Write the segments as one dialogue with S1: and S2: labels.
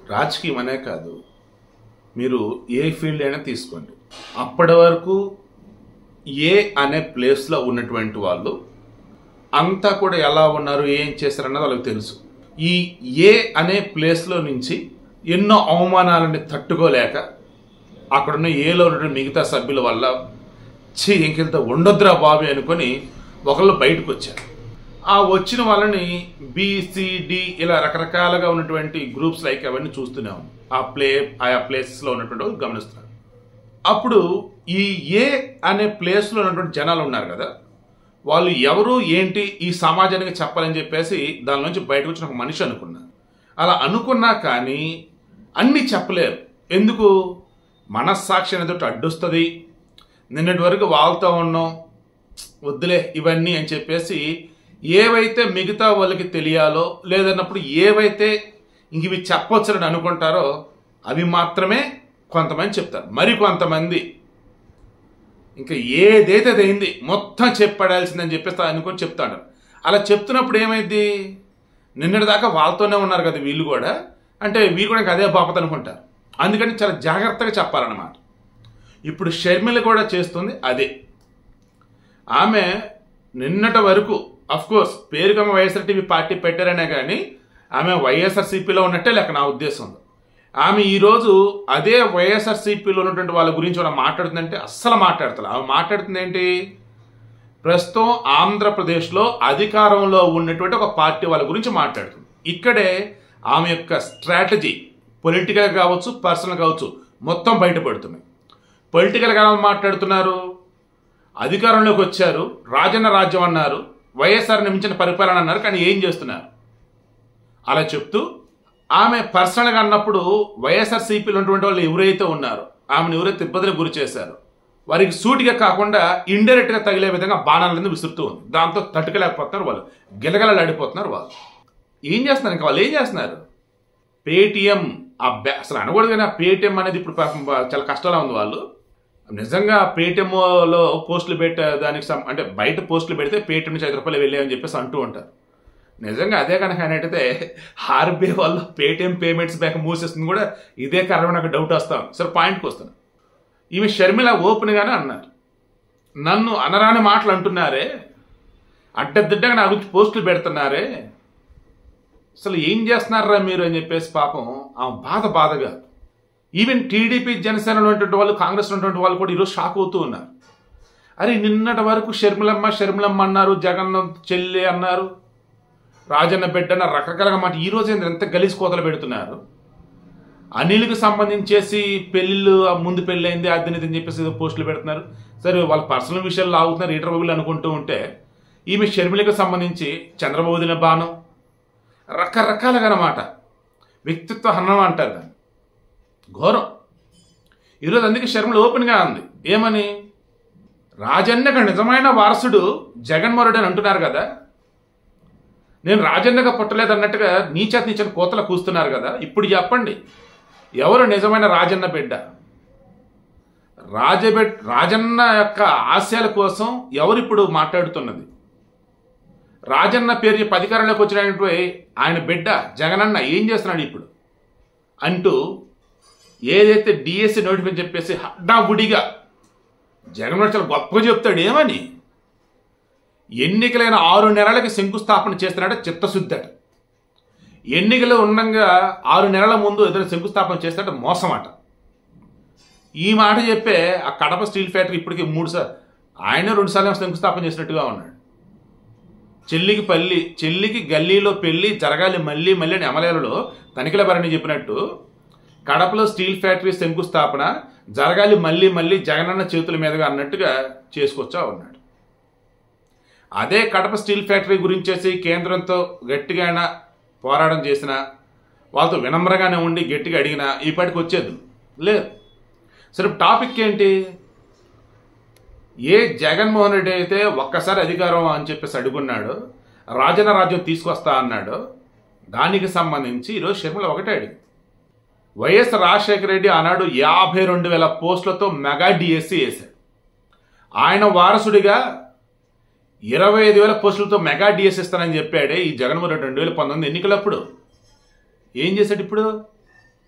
S1: రాజకీయం అనే కాదు మీరు ఏ ఫీల్డ్ అయినా తీసుకోండి అప్పటి వరకు ఏ అనే ప్లేస్లో ఉన్నటువంటి వాళ్ళు అంతా కూడా ఎలా ఉన్నారు ఏం చేశారన్నది వాళ్ళకి తెలుసు ఈ ఏ అనే ప్లేస్లో నుంచి ఎన్నో అవమానాలని తట్టుకోలేక అక్కడున్న ఏలో ఉన్నటువంటి మిగతా సభ్యుల వల్ల ఛీ ఇంకెంత ఉండొద్దురా బాబు అనుకొని ఒకళ్ళు బయటకు వచ్చారు ఆ వచ్చిన వాళ్ళని బిసిడి ఇలా రకరకాలుగా ఉన్నటువంటి గ్రూప్స్ లైక్ అవన్నీ చూస్తూనే ఉన్నాం ఆ ప్లే ఆయా ప్లేసెస్లో ఉన్నటువంటి వాళ్ళు గమనిస్తున్నారు అప్పుడు ఈ ఏ అనే ప్లేస్లో ఉన్నటువంటి జనాలు ఉన్నారు కదా వాళ్ళు ఎవరు ఏంటి ఈ సమాజానికి చెప్పాలని చెప్పేసి దాని నుంచి బయటకు వచ్చిన ఒక మనిషి అనుకున్నారు అలా అనుకున్నా కానీ అన్నీ చెప్పలేరు ఎందుకు మనస్సాక్షి అనేది అడ్డొస్తుంది నిన్నటి వరకు వాళ్ళతో ఉన్నాం వద్దులే ఇవన్నీ అని చెప్పేసి ఏవైతే మిగతా వాళ్ళకి తెలియాలో లేదన్నప్పుడు ఏవైతే ఇంక ఇవి చెప్పొచ్చని అనుకుంటారో అవి మాత్రమే కొంతమంది చెప్తారు మరి కొంతమంది ఇంకా ఏదైతే అది అయింది మొత్తం చెప్పడాల్సిందని చెప్పేసి అనుకొని చెప్తాడు అలా చెప్తున్నప్పుడు ఏమైంది నిన్నటి దాకా వాళ్ళతోనే ఉన్నారు కదా వీళ్ళు కూడా అంటే వీళ్ళు కూడా ఇంకా అదే బాపత అనుకుంటారు అందుకని చాలా జాగ్రత్తగా చెప్పాలన్నమాట ఇప్పుడు షర్మిల కూడా చేస్తుంది అదే ఆమె నిన్నటి వరకు అఫ్ కోర్స్ పేరుకమ్మ వైఎస్ఆర్టీపీ పార్టీ పెట్టారనే కానీ ఆమె వైఎస్ఆర్సీపీలో ఉన్నట్టే లెక్క నా ఉద్దేశం ఆమె ఈరోజు అదే వైఎస్ఆర్సీపీలో ఉన్నటువంటి వాళ్ళ గురించి మనం మాట్లాడుతుందంటే అస్సలు మాట్లాడుతుంది ఆమె మాట్లాడుతుంది ఏంటి ప్రస్తుతం ఆంధ్రప్రదేశ్లో అధికారంలో ఉన్నటువంటి ఒక పార్టీ వాళ్ళ గురించి మాట్లాడుతుంది ఇక్కడే ఆమె యొక్క స్ట్రాటజీ పొలిటికల్ కావచ్చు పర్సనల్ కావచ్చు మొత్తం బయటపడుతున్నాయి పొలిటికల్గా ఏమని మాట్లాడుతున్నారు అధికారంలోకి వచ్చారు రాజన్న రాజ్యం అన్నారు వైఎస్ఆర్ మించిన పరిపాలన అన్నారు కానీ ఏం చేస్తున్నారు అలా చెప్తూ ఆమె పర్సనల్గా అన్నప్పుడు వైఎస్ఆర్సీపీలో ఉన్నటువంటి వాళ్ళు ఎవరైతే ఉన్నారో ఆమెను ఎవరైతే ఇబ్బందులకు గురి చేశారో వారికి సూటిగా కాకుండా ఇండైరెక్ట్గా తగిలే విధంగా బాణాలను విసురుతూ ఉంది దాంతో తట్టుకోలేకపోతున్నారు వాళ్ళు గిలగలలాడిపోతున్నారు వాళ్ళు ఏం చేస్తున్నారు ఇంకా వాళ్ళు ఏం చేస్తున్నారు పేటిఎం ఆ బ్యా అసలు అనకూడదు కానీ ఆ పేటిఎం అనేది ఇప్పుడు పాపం చాలా కష్టంలో ఉంది వాళ్ళు నిజంగా పేటిఎంలో పోస్టులు పెట్టే దానికి సం- అంటే బయట పోస్టులు పెడితే పేటిఎం నుంచి ఐదు రూపాయలు వెళ్ళాయని చెప్పేసి అంటూ ఉంటారు నిజంగా అదే కనుక అనేటైతే ఆర్బీఐ వాళ్ళు పేటిఎం పేమెంట్స్ బ్యాంక్ మూసేస్తుంది కూడా ఇదే కారణం నాకు డౌట్ వస్తాను సరే పాయింట్కి వస్తాను ఈమె షర్మిల ఓపెన్గానే అన్నారు నన్ను అనరాని మాటలు అంటున్నారే అడ్డదిడ్డగా నా గురించి పోస్టులు పెడుతున్నారే అసలు ఏం చేస్తున్నారా మీరు అని చెప్పేసి పాపం ఆమె బాధ బాధగా ఈవెన్ టీడీపీ జనసేనలో ఉన్నటువంటి వాళ్ళు కాంగ్రెస్ ఉన్నటువంటి వాళ్ళు కూడా ఈరోజు షాక్ అవుతూ ఉన్నారు అరే నిన్నటి వరకు షర్మిలమ్మ షర్మిలమ్మ అన్నారు జగన్ చెల్లి అన్నారు రాజన్న బిడ్డ అన్న రకరకాలుగా మాట ఈ రోజు ఏంది ఎంత గలీజ్ కోతలు పెడుతున్నారు అనిల్కి సంబంధించేసి పెళ్ళిళ్ళు ఆ ముందు పెళ్ళి అయింది అది ఇది అని చెప్పేసి ఏదో పోస్టులు పెడుతున్నారు సరే వాళ్ళ పర్సనల్ విషయాలు లాగుతున్నారు ఈటర్ బాబులు అనుకుంటూ ఉంటే ఈమె షర్మిలకు సంబంధించి చంద్రబాబు దిన బాణం రకరకాలుగా అన్నమాట వ్యక్తిత్వ హనం అంటారు దాన్ని ఘోరం ఈరోజు అందుకే షర్మిల ఓపెన్గా ఉంది ఏమని రాజన్నకు నిజమైన వారసుడు జగన్మోహన్ అని అంటున్నారు కదా నేను రాజన్నగా పుట్టలేదు అన్నట్టుగా నీచేత నీచని కోతలు కూస్తున్నారు కదా ఇప్పుడు చెప్పండి ఎవరు నిజమైన రాజన్న బిడ్డ రాజబిడ్ రాజన్న యొక్క ఆశయాల కోసం ఎవరు ఇప్పుడు మాట్లాడుతున్నది రాజన్న పేరు చెప్పి అధికారంలోకి వచ్చినటువంటి ఆయన బిడ్డ జగనన్న ఏం చేస్తున్నాడు ఇప్పుడు అంటూ ఏదైతే డిఎస్సి నోటిఫికేషన్ చెప్పేసి హడ్డాబుడిగా జగన్ చాలా గొప్పగా చెప్తాడు ఏమని ఎన్నికలైన ఆరు నెలలకి శంకుస్థాపన చేస్తున్నాడు చిత్తశుద్ధి అట ఎన్నికలు ఉండగా ఆరు నెలల ముందు ఏదైనా శంకుస్థాపన చేస్తాడు మోసం అట ఈ మాట చెప్పే ఆ కడప స్టీల్ ఫ్యాక్టరీ ఇప్పటికి మూడు సార్లు ఆయన రెండు సార్లు శంకుస్థాపన చేసినట్టుగా ఉన్నాడు చెల్లికి పల్లి చెల్లికి గల్లీలో పెళ్లి జరగాలి మళ్ళీ మళ్ళీ అని అమలేలలో తనిఖీల భరణి చెప్పినట్టు కడపలో స్టీల్ ఫ్యాక్టరీ శంకుస్థాపన జరగాలి మళ్ళీ మళ్ళీ జగనన్న చేతుల మీదుగా అన్నట్టుగా చేసుకొచ్చా ఉన్నాడు అదే కడప స్టీల్ ఫ్యాక్టరీ గురించేసి కేంద్రంతో గట్టిగా అయినా పోరాటం చేసిన వాళ్ళతో వినమ్రంగానే ఉండి గట్టిగా అడిగినా ఈ పాటికి వచ్చేది లేదు సరే టాపిక్ ఏంటి ఏ జగన్మోహన్ రెడ్డి అయితే ఒక్కసారి అధికారం అని చెప్పేసి అడుగున్నాడు రాజన్న రాజ్యం తీసుకొస్తా అన్నాడు దానికి సంబంధించి ఈరోజు షర్మిల ఒకటే అడిగి వైఎస్ రాజశేఖర రెడ్డి ఆనాడు యాభై రెండు వేల పోస్టులతో మెగా డిఎస్సి వేశాడు ఆయన వారసుడిగా ఇరవై ఐదు వేల పోస్టులతో మెగా డిఎస్ ఇస్తానని చెప్పాడే ఈ జగన్మోహన్ రెడ్డి రెండు వేల పంతొమ్మిది ఎన్నికలప్పుడు ఏం చేశాడు ఇప్పుడు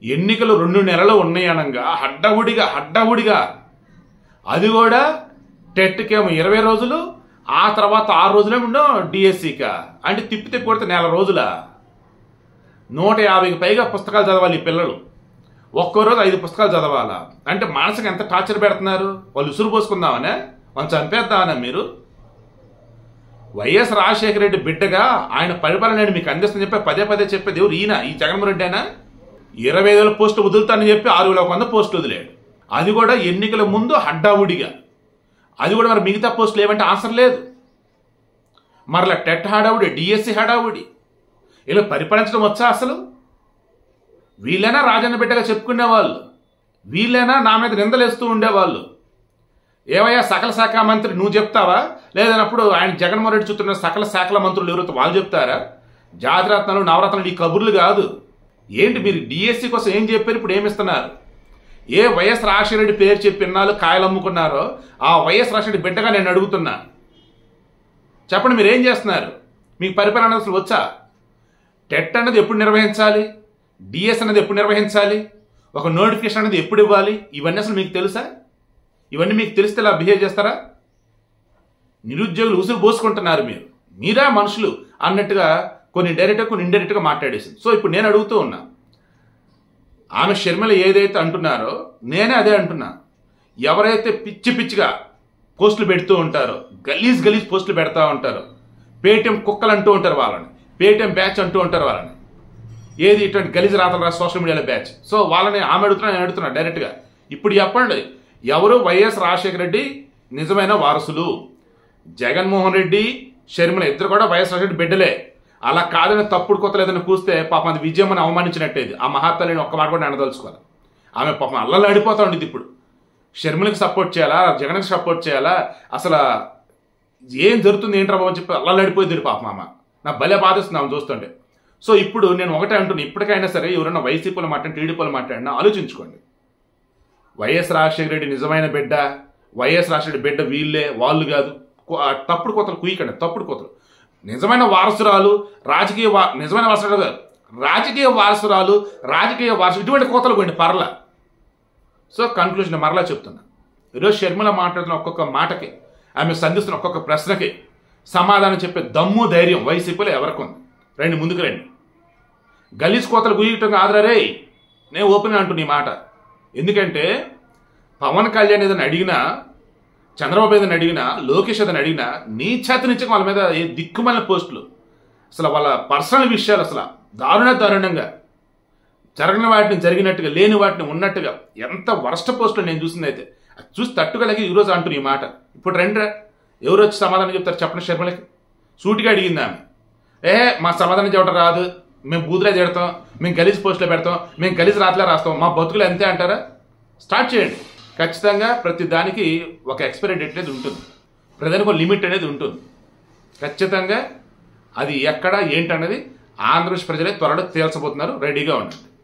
S1: ఎన్నికలు రెండు నెలలు ఉన్నాయనగా హడ్డవుడిగా హడ్డవుడిగా అది కూడా టెట్కేమో ఇరవై రోజులు ఆ తర్వాత ఆరు రోజులేమో డిఎస్సికా అంటే తిప్పి తిప్పి కొడితే నెల రోజుల నూట యాభైకి పైగా పుస్తకాలు చదవాలి ఈ పిల్లలు ఒక్కో రోజు ఐదు పుస్తకాలు చదవాలా అంటే మానసిక ఎంత టార్చర్ పెడుతున్నారు వాళ్ళు ఉసురు పోసుకుందామనే వాళ్ళు చంపేద్దామనే మీరు వైఎస్ రాజశేఖర రెడ్డి బిడ్డగా ఆయన పరిపాలన నేను మీకు అందిస్తుందని చెప్పి పదే పదే చెప్పేది ఎవరు ఈయన ఈ జగన్మోహన్ రెడ్డి అయినా ఇరవై వేల పోస్టులు వదులుతానని చెప్పి ఆరు వేల ఒక వంద పోస్టులు వదిలాడు అది కూడా ఎన్నికల ముందు హడ్డావుడిగా అది కూడా మరి మిగతా పోస్టులు ఏమంటే ఆన్సర్ లేదు మరలా టెట్ హడావుడి డిఎస్సి హడావుడి ఇలా పరిపాలించడం వచ్చా అసలు వీళ్ళైనా రాజన్న బిడ్డగా చెప్పుకునే వాళ్ళు వీళ్ళైనా నా మీద నిందలేస్తూ ఉండేవాళ్ళు ఏవయ్యా సకల శాఖ మంత్రి నువ్వు చెప్తావా లేదన్నప్పుడు ఆయన జగన్మోహన్ రెడ్డి చూస్తున్న సకల శాఖల మంత్రులు ఎవరైతే వాళ్ళు చెప్తారా జాతిరత్నాలు నవరత్నాలు ఈ కబుర్లు కాదు ఏంటి మీరు డిఎస్సి కోసం ఏం చెప్పారు ఇప్పుడు ఏమిస్తున్నారు ఏ వైఎస్ రాజశేఖర రెడ్డి పేరు చెప్పి ఇన్నాళ్ళు కాయలు అమ్ముకున్నారో ఆ వైఎస్ రాజశేఖర రెడ్డి బిడ్డగా నేను అడుగుతున్నా చెప్పండి మీరు ఏం చేస్తున్నారు మీకు పరిపాలన అసలు వచ్చా టెట్ అన్నది ఎప్పుడు నిర్వహించాలి డిఎస్ అన్నది ఎప్పుడు నిర్వహించాలి ఒక నోటిఫికేషన్ అనేది ఎప్పుడు ఇవ్వాలి ఇవన్నీ అసలు మీకు తెలుసా ఇవన్నీ మీకు తెలిస్తే ఇలా బిహేవ్ చేస్తారా నిరుద్యోగులు ఉసురు పోసుకుంటున్నారు మీరు మీరా మనుషులు అన్నట్టుగా కొన్ని డైరెక్ట్గా కొన్ని ఇండైరెక్ట్గా మాట్లాడేసింది సో ఇప్పుడు నేను అడుగుతూ ఉన్నా ఆమె షర్మిల ఏదైతే అంటున్నారో నేనే అదే అంటున్నా ఎవరైతే పిచ్చి పిచ్చిగా పోస్టులు పెడుతూ ఉంటారో గలీజ్ గలీజ్ పోస్టులు పెడతా ఉంటారో పేటిఎం కుక్కలు అంటూ ఉంటారు వాళ్ళని పేటిఎం బ్యాచ్ అంటూ ఉంటారు వాళ్ళని ఏది ఇటువంటి గలీజ్ రాతలు రాసి సోషల్ మీడియాలో బ్యాచ్ సో వాళ్ళని ఆమె అడుగుతున్నా నేను అడుగుతున్నా డైరెక్ట్గా ఇప్పుడు చెప్పండి ఎవరు వైఎస్ రాజశేఖర రెడ్డి నిజమైన వారసులు జగన్మోహన్ రెడ్డి షర్మిల ఇద్దరు కూడా వైఎస్ రాజశేఖర రెడ్డి బిడ్డలే అలా కాదని తప్పుడు కొత్త లేదని కూస్తే పాపం అది విజయం అని అవమానించినట్టేది ఆ మహాతల్లిని ఒక్క మాట కూడా అనదలుచుకోవాలి ఆమె పాపం అల్లలు అడిపోతా ఉండేది ఇప్పుడు షర్మిలకి సపోర్ట్ చేయాలా జగన్కి సపోర్ట్ చేయాలా అసలు ఏం జరుగుతుంది ఏంట్రా బాబు అని చెప్పి అల్లలు అడిపోయింది పాపం ఆమె నా భలే బాధిస్తుంది ఆమె చూస్తుంటే సో ఇప్పుడు నేను ఒకటే అంటున్నా ఇప్పటికైనా సరే ఎవరైనా వైసీపీలో మాట్లాడిన టీడీపీలో మాట్లాడినా ఆలోచించుకోండి వైఎస్ రాజశేఖర రెడ్డి నిజమైన బిడ్డ వైఎస్ రాజశేఖర రెడ్డి బిడ్డ వీళ్ళే వాళ్ళు కాదు కు- ఆ తప్పుడు కోతలు కుయ్యకండి తప్పుడు కోతలు నిజమైన వారసురాలు రాజకీయ వా నిజమైన వారసురాలు కాదు రాజకీయ వారసురాలు రాజకీయ వారసు ఇటువంటి కోతలు పోయింది పర్ల సో కన్క్లూజన్ మరలా చెప్తున్నా ఈరోజు షర్మిల మాట్లాడుతున్న ఒక్కొక్క మాటకి ఆమె సంధిస్తున్న ఒక్కొక్క ప్రశ్నకి సమాధానం చెప్పే దమ్ము ధైర్యం వైసీపీలో ఎవరికి ఉంది రండి ముందుకు రండి గలీజ్ కోతలు గుయ్యటం కాదురా రే నేను ఓపెన్ అంటున్నా ఈ మాట ఎందుకంటే పవన్ కళ్యాణ్ ఏదైనా అడిగినా చంద్రబాబు ఏదైనా అడిగినా లోకేష్ ఏదైనా అడిగినా నీ చేత నుంచి వాళ్ళ మీద ఏ దిక్కుమల పోస్టులు అసలు వాళ్ళ పర్సనల్ విషయాలు అసలు దారుణ దారుణంగా జరగని వాటిని జరిగినట్టుగా లేని వాటిని ఉన్నట్టుగా ఎంత వరస్ట్ పోస్టులు నేను చూసింది అయితే అది చూసి తట్టుకోలేక ఈరోజు అంటున్నా ఈ మాట ఇప్పుడు రండిరా ఎవరు వచ్చి సమాధానం చెప్తారు చెప్పండి శర్మలకి సూటిగా అడిగింది ఆమె ఏ మా సమాధానం చెప్పడం రాదు మేము బూతులే తిడతాం మేము గలీజ్ పోస్టులో పెడతాం మేము గలీజ్ రాతలే రాస్తాం మా బతుకులు అంతే అంటారా స్టార్ట్ చేయండి ఖచ్చితంగా ప్రతి దానికి ఒక ఎక్స్పైరీ డేట్ అనేది ఉంటుంది ప్రతిదానికి ఒక లిమిట్ అనేది ఉంటుంది ఖచ్చితంగా అది ఎక్కడ ఏంటన్నది ఆంధ్రప్రదేశ్ ప్రజలే త్వరలో తేల్చబోతున్నారు రెడీగా ఉండండి